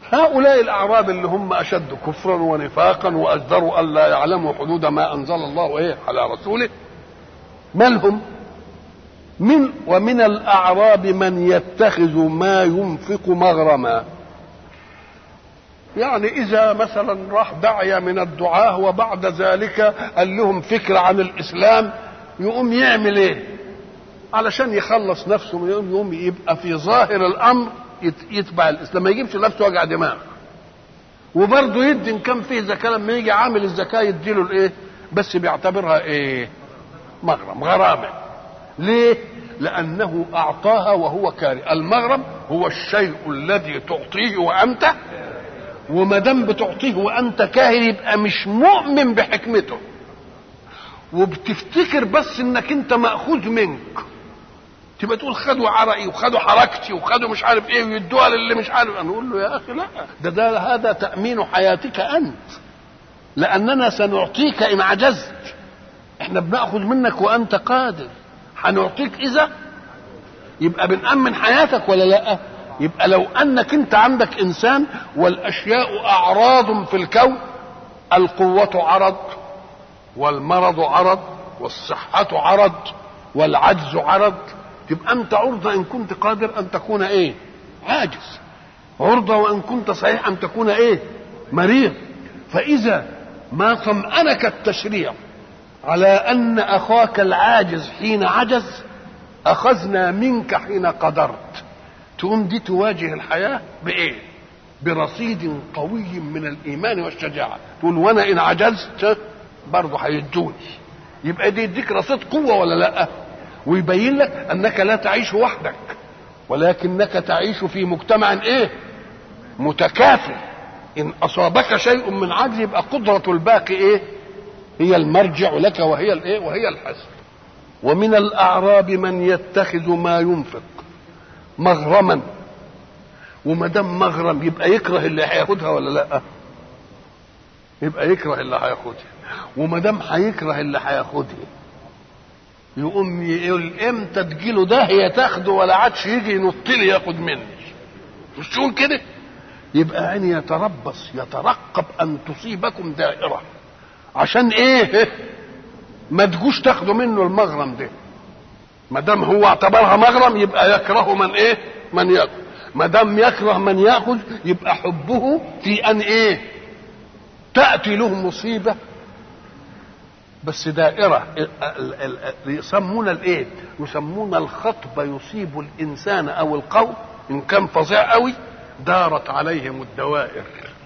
هؤلاء الأعراب اللي هم أشد كفرا ونفاقا وأجدروا ألا يعلموا حدود ما أنزل الله إيه على رسوله مالهم من ومن الأعراب من يتخذ ما ينفق مغرما يعني إذا مثلا راح داعية من الدعاة وبعد ذلك قال لهم فكرة عن الإسلام يقوم يعمل إيه؟ علشان يخلص نفسه من يوم يوم يبقى في ظاهر الأمر يتبع الإسلام ما يجيبش نفسه وجع دماغ وبرضه يدي إن كان فيه زكاة لما يجي عامل الزكاة يديله الإيه؟ بس بيعتبرها إيه؟ مغرم غرامة ليه؟ لأنه أعطاها وهو كاره المغرم هو الشيء الذي تعطيه وأنت وما دام بتعطيه وانت كاهن يبقى مش مؤمن بحكمته وبتفتكر بس انك انت ماخوذ منك تبقى تقول خدوا عرقي وخدوا حركتي وخدوا مش عارف ايه ويدوها للي مش عارف انا اقول له يا اخي لا ده, ده هذا تامين حياتك انت لاننا سنعطيك ان عجزت احنا بناخذ منك وانت قادر هنعطيك اذا يبقى بنامن حياتك ولا لا يبقى لو انك انت عندك انسان والاشياء اعراض في الكون القوه عرض والمرض عرض والصحه عرض والعجز عرض تبقى انت عرضه ان كنت قادر ان تكون ايه عاجز عرضه وان كنت صحيح ان تكون ايه مريض فاذا ما طمأنك التشريع على ان اخاك العاجز حين عجز اخذنا منك حين قدرت تقوم دي تواجه الحياة بإيه؟ برصيد قوي من الإيمان والشجاعة تقول وأنا إن عجزت برضه هيدوني يبقى دي يديك رصيد قوة ولا لأ؟ ويبين لك أنك لا تعيش وحدك ولكنك تعيش في مجتمع إيه؟ متكافئ إن أصابك شيء من عجز يبقى قدرة الباقي إيه؟ هي المرجع لك وهي الإيه؟ وهي الحسن ومن الأعراب من يتخذ ما ينفق مغرما وما دام مغرم يبقى يكره اللي هياخدها ولا لا يبقى يكره اللي هياخدها وما دام هيكره اللي هياخدها يقوم يقول امتى تجيله ده هي تاخده ولا عادش يجي ينط لي ياخد مني مش تقول كده يبقى عيني يتربص يترقب ان تصيبكم دائره عشان ايه ما تجوش تاخدوا منه المغرم ده ما دام هو اعتبرها مغرم يبقى يكره من ايه من ياخذ ما دام يكره من ياخذ يبقى حبه في ان ايه تاتي له مصيبه بس دائره يسمون الايه يسمون الخطب يصيب الانسان او القوم ان كان فظيع قوي دارت عليهم الدوائر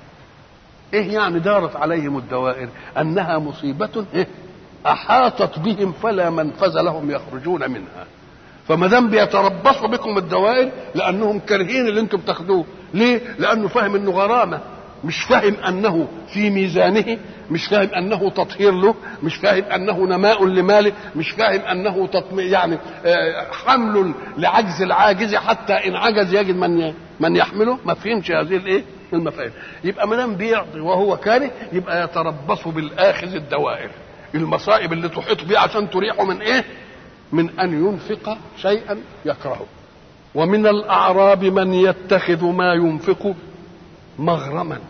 ايه يعني دارت عليهم الدوائر انها مصيبه إيه؟ احاطت بهم فلا منفذ لهم يخرجون منها فما دام بيتربصوا بكم الدوائر لانهم كارهين اللي انتم بتاخدوه ليه لانه فاهم انه غرامه مش فاهم انه في ميزانه مش فاهم انه تطهير له مش فاهم انه نماء لماله مش فاهم انه تطمي يعني حمل لعجز العاجز حتى ان عجز يجد من من يحمله ما فهمش هذه الايه المفاهيم يبقى ما دام بيعطي وهو كاره يبقى يتربص بالاخذ الدوائر المصائب اللي تحيط به عشان تريحه من ايه من ان ينفق شيئا يكرهه ومن الاعراب من يتخذ ما ينفق مغرما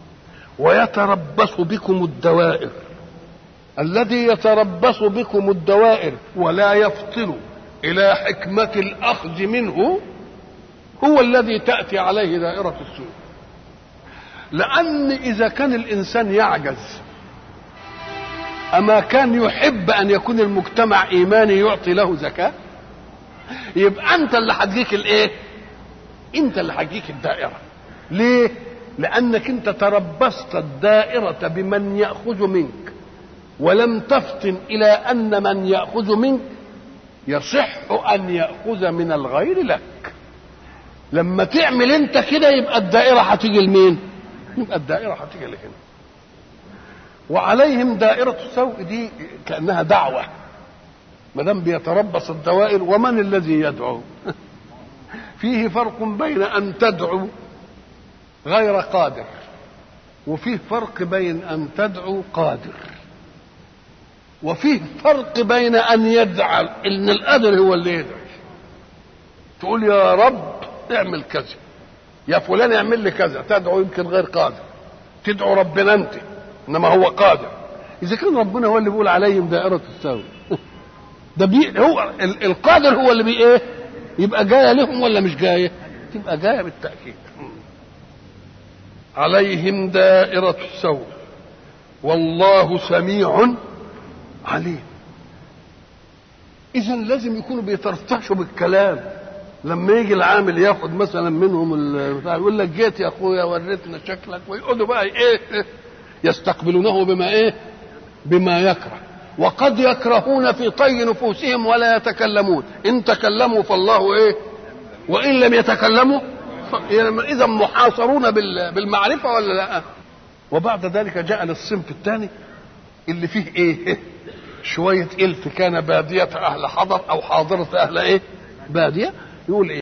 ويتربص بكم الدوائر الذي يتربص بكم الدوائر ولا يفطن الى حكمه الاخذ منه هو الذي تاتي عليه دائره السوء لان اذا كان الانسان يعجز أما كان يحب أن يكون المجتمع إيماني يعطي له زكاة يبقى أنت اللي هتجيك الإيه أنت اللي هتجيك الدائرة ليه لأنك أنت تربصت الدائرة بمن يأخذ منك ولم تفطن إلى أن من يأخذ منك يصح أن يأخذ من الغير لك لما تعمل أنت كده يبقى الدائرة هتيجي لمين يبقى الدائرة هتيجي لهنا وعليهم دائرة السوء دي كأنها دعوة ما دام بيتربص الدوائر ومن الذي يدعو فيه فرق بين أن تدعو غير قادر وفيه فرق بين أن تدعو قادر وفيه فرق بين أن يدعى إن القادر هو اللي يدعي تقول يا رب اعمل كذا يا فلان اعمل لي كذا تدعو يمكن غير قادر تدعو ربنا انت انما هو قادر اذا كان ربنا هو اللي بيقول عليهم دائره السوء ده بي هو ال- القادر هو اللي بي ايه يبقى جايه لهم ولا مش جايه تبقى جايه بالتاكيد عليهم دائره السوء والله سميع عليم اذا لازم يكونوا بيترفعوا بالكلام لما يجي العامل ياخد مثلا منهم البتاع يقول لك جيت يا اخويا وريتنا شكلك ويقعدوا بقى ايه إيه؟ يستقبلونه بما ايه بما يكره وقد يكرهون في طي نفوسهم ولا يتكلمون ان تكلموا فالله ايه وان لم يتكلموا اذا محاصرون بال- بالمعرفه ولا لا وبعد ذلك جاء للصنف الثاني اللي فيه ايه شويه الف كان باديه اهل حضر او حاضره اهل ايه باديه يقول ايه